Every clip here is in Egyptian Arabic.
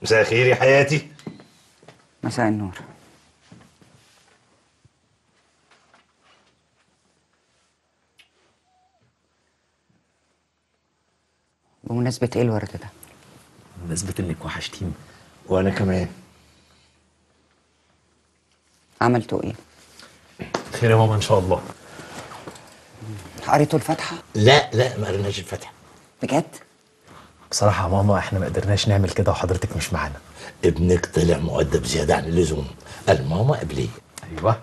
مساء الخير يا حياتي مساء النور بمناسبة ايه الورد ده؟ بمناسبة انك وحشتيني وانا كمان عملتوا ايه؟ خير يا ماما ان شاء الله قريتوا الفاتحة؟ لا لا ما قريناش الفاتحه بجد؟ بصراحة يا ماما احنا ما قدرناش نعمل كده وحضرتك مش معانا ابنك طلع مؤدب زياده عن اللزوم قال ماما قبليه ايوه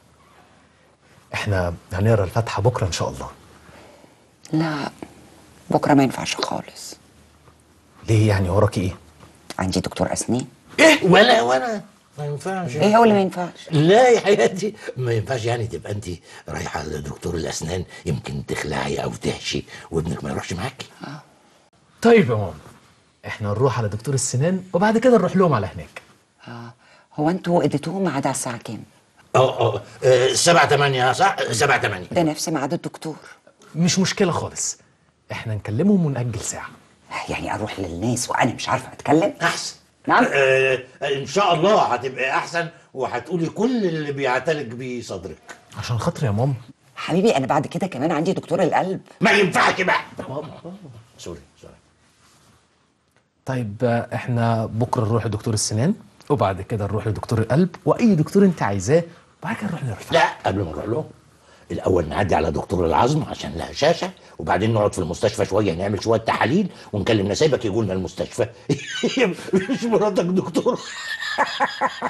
احنا هنقرا الفاتحة بكرة ان شاء الله لا بكرة ما ينفعش خالص ليه يعني وراكي ايه؟ عندي دكتور أسنان ايه ولا وانا ما ينفعش ايه هو اللي ما ينفعش؟ لا يا حياتي ما ينفعش يعني تبقى انت رايحه لدكتور الاسنان يمكن تخلعي او تحشي وابنك ما يروحش معاكي طيب يا ماما احنا نروح على دكتور السنان وبعد كده نروح لهم على هناك اه هو انتوا اديتوه ميعاد على الساعة كام؟ اه اه آه، سبعة تمانية صح؟ سبعة تمانية ده نفس ميعاد الدكتور مش مشكلة خالص احنا نكلمهم ونأجل ساعة يعني اروح للناس وانا مش عارفة اتكلم؟ احسن نعم. آه ان شاء الله هتبقى احسن وهتقولي كل اللي بيعتلك بيه صدرك عشان خاطر يا ماما حبيبي انا بعد كده كمان عندي دكتور القلب ما ينفعش بقى سوري سوري طيب آه، احنا بكرة نروح لدكتور السنان وبعد كده نروح لدكتور القلب واي دكتور انت عايزاه وبعد كده نروح نرفع لا قبل ما نروح لهم الاول نعدي على دكتور العظم عشان لها شاشه وبعدين نقعد في المستشفى شويه نعمل شويه تحاليل ونكلم نسايبك يجوا لنا المستشفى مش مراتك دكتور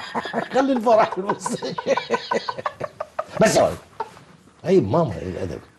خلي الفرح في المستشفى بس يا ولد. عيب ماما ايه الادب